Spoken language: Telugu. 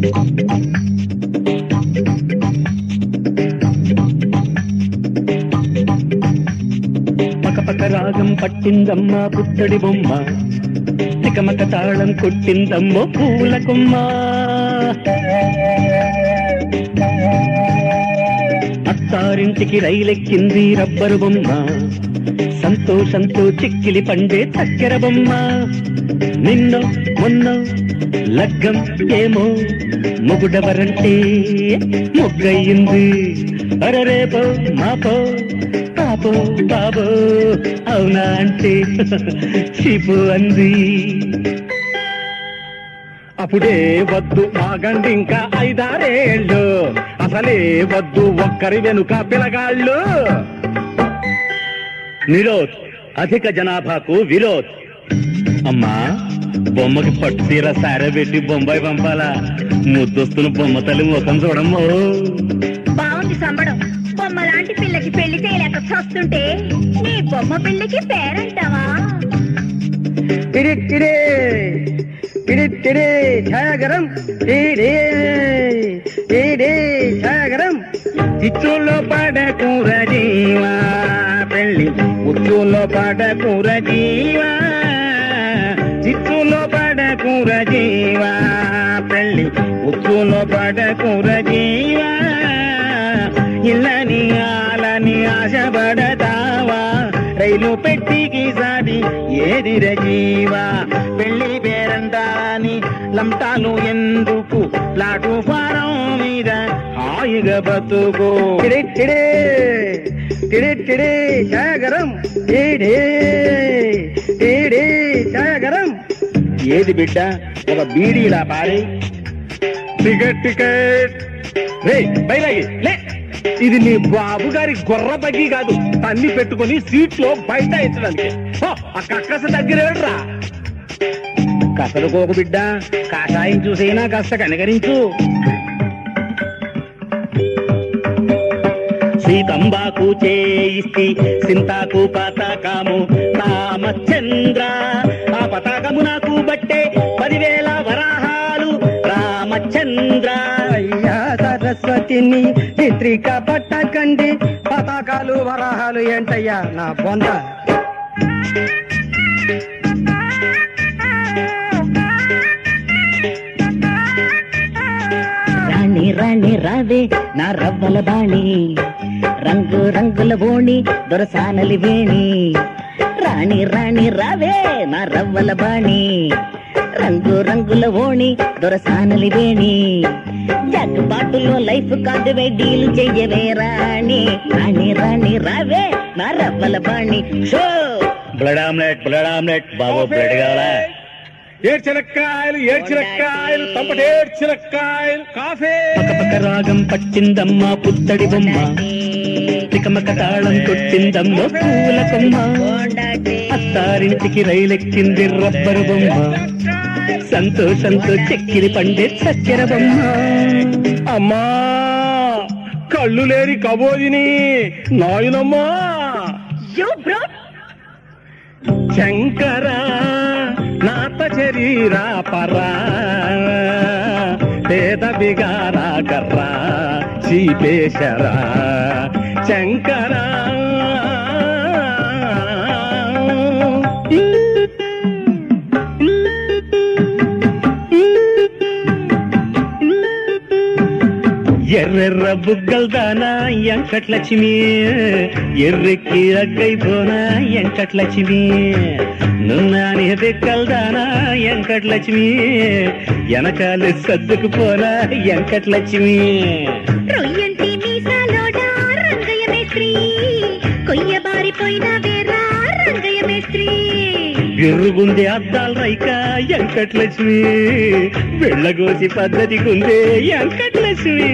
పకపక రాగం పట్టిందమ్మ పుత్తడి బొమ్మ తికమక తాళం కొట్టిందమ్మో పూల కొమ్మ అత్తారింటికి రైలెక్కింది రబ్బరు బొమ్మ సంతోషంతో చిక్కిలి పండే చక్కెర బొమ్మ నిన్నో మొన్న లగ్గం ఏమో మొగుడవరంటే మొగ్గయింది అరరేపో మాపో పాపో బాబో అవునా అంటే చీపు అంది అప్పుడే వద్దు ఆగండి ఇంకా ఐదారేళ్ళు అసలే వద్దు ఒక్కరి వెనుక పిలగాళ్ళు నిరోధ్ అధిక జనాభాకు విరోధ్ అమ్మా బొమ్మకి పట్టు తీర సారే పెట్టి బొంబాయి పంపాలా ముద్దొస్తున్న బొమ్మ తల్లి ముఖం చూడమ్మో బాగుంది సంబడం బొమ్మ లాంటి పిల్లకి పెళ్లి చేయలేక చస్తుంటే నీ బొమ్మ పిల్లకి పేరంటావా టిడి టిడి టిడి టిడి ఛాయగరం టిడి టిడి ఛాయగరం చిచ్చులో పడ కూర జీవా పెళ్ళి ఉచ్చులో పడ కూర జీవా చిచ్చులో పడ కూర జీవా పెళ్ళి ఉచ్చులో పడ కూర జీవా ఇల్లని ఆలని ఆశపడతావా రైలు పెట్టికి సాది ఏదిర జీవా పెళ్లి పేరంటాని లంటాలు ఎందుకు ప్లాటుఫారం మీద హాయిగా బతుకు టిడి టిడి టిడి టిడి సాగరం టిడి టిడి సాగరం ఏది బిడ్డ ఒక బీడీలా పారి టికెట్ టికెట్ రే బయలాగి లే ఇది నీ బాబు గారి గొర్ర బగ్గి కాదు తన్ని పెట్టుకొని సీట్ లో బయట ఎత్తడానికి హో, ఆ కక్కస దగ్గరేట్రా కసలుకోకు బిడ్డ కాషాయం చూసైనా కాస్త కనకరించు సీతంబాకు చేయిస్తి సింతాకు పతాకము రామచంద్ర ఆ పతాకము నాకు బట్టే పదివేల వరాహాలు రామచంద్ర అయ్యా సరస్వతిని చిత్రిక పట్టకండి పతాకాలు వరాహాలు ఏంటయ్యా నా బొంద రాణి రాణి రావే నా రవ్వల బాణి రంగు రంగుల బోణి దొరసానలి వేణి రాణి రాణి రావే నా రవ్వల బాణి రంగు రంగుల ఓణి దొరసానలి వేణి జగ్ బాటులో లైఫ్ కాదు డీలు చెయ్యవే రాణి రాణి రాణి రావే నా రవ్వల బాణి show blood omelette blood omelette బాబు బ్లడ్ కావాలా ఏడ్చినక్కాయలు ఏడ్చినక్కాయలు తప్పటి ఏడ్చినక్కాయలు కాఫీ పకపక రాగం పట్టిందమ్మ పుత్తడి బొమ్మ తికమక తాళం కొట్టిందమ్మ పూల కొమ్మ అత్తారింటికి రైలెక్కింది రబ్బరు బొమ్మ సంతోషంతో చెక్కిలి పండే చక్కెర బొమ్మ అమ్మా కళ్ళు లేని కబోదిని నాయనమ్మా యూ బ్రో శంకర నాత శరీరా పరా పేద బిగారా కర్రా శీపేశరా శంకర ఎర్రెర్ర బుగ్గల్దానా ఎంకట్లక్ష్మి ఎర్రెక్కి అగ్గైపోనా ఎంకట్లక్ష్మి నున్నాని దిక్కల్దానా ఎంకట్లక్ష్మి వెనకాలి సర్దుకుపోనా ఎంకట్లక్ష్మి రొయ్యంటి మీసాలోడా రంగయ్య మేస్త్రి కొయ్య బారిపోయిన వేరా రంగయ్య మేస్త్రి ఎర్రుగుంది అద్దాల రైక ఎంకట్లక్ష్మి వెళ్ళగోసి పద్ధతి గుందే ఎంకట్లక్ష్మి